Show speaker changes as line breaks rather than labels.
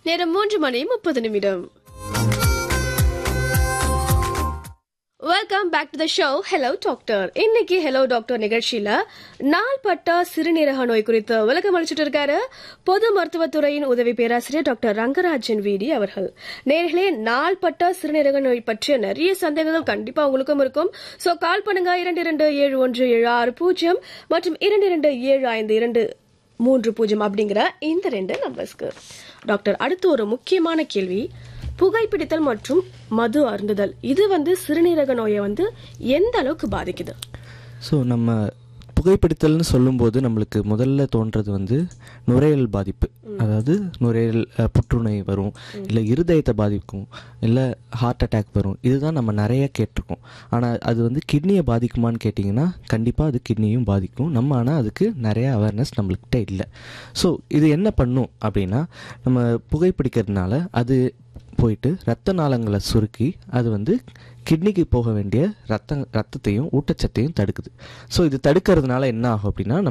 நேரம் மூன்று மணி முப்பது நிமிடம் welcome back to the show hello doctor இன்னைக்கு ஹலோ டாக்டர் நிகழ்ச்சியில நாள்பட்ட சிறுநீரக நோய் குறித்து விளக்கம் அளிச்சிட்டு இருக்காரு பொது மருத்துவத்துறையின் உதவி பேராசிரியர் டாக்டர் ரங்கராஜன் விடி அவர்கள் நேர்களே நாள்பட்ட சிறுநீரக நோய் பற்றிய நிறைய சந்தேகங்கள் கண்டிப்பா உங்களுக்கும் இருக்கும் சோ கால் பண்ணுங்க இரண்டு இரண்டு ஏழு ஒன்று ஏழு ஆறு பூஜ்ஜியம் மற்றும் இரண்டு இரண்டு ஏழு ஐந்து இரண்டு மூன்று பூஜ்ஜியம் அப்படிங்கிற இந்த ரெண்டு நம்பர்ஸ்க்கு டாக்டர் அடுத்து ஒரு முக்கியமான கேள்வி புகைப்பிடித்தல் மற்றும் மது அருந்துதல் இது வந்து சிறுநீரக நோயை வந்து எந்த அளவுக்கு பாதிக்குது
ஸோ நம்ம புகைப்பிடித்தல்னு சொல்லும்போது நம்மளுக்கு முதல்ல தோன்றது வந்து நுரையீரல் பாதிப்பு அதாவது நுரையீரல் அஹ், புற்றுநோய் வரும் இல்லை இருதயத்தை பாதிக்கும் இல்லை ஹார்ட் அட்டாக் வரும் இதுதான் நம்ம நிறைய கேட்டிருக்கோம் ஆனால் அது வந்து கிட்னியை பாதிக்குமான்னு கேட்டிங்கன்னா கண்டிப்பாக அது கிட்னியும் பாதிக்கும் நம்ம ஆனால் அதுக்கு நிறைய அவேர்னஸ் நம்மளுக்கிட்ட இல்லை ஸோ இது என்ன பண்ணும் அப்படின்னா நம்ம புகைப்பிடிக்கிறதுனால அது போயிட்டு ரத்த நாளங்களை சுருக்கி அது வந்து கிட்னிக்கு போக வேண்டிய ரத்த ரத்தத்தையும் ஊட்டச்சத்தையும் தடுக்குது ஸோ இது தடுக்கிறதுனால என்ன ஆகும் அப்படின்னா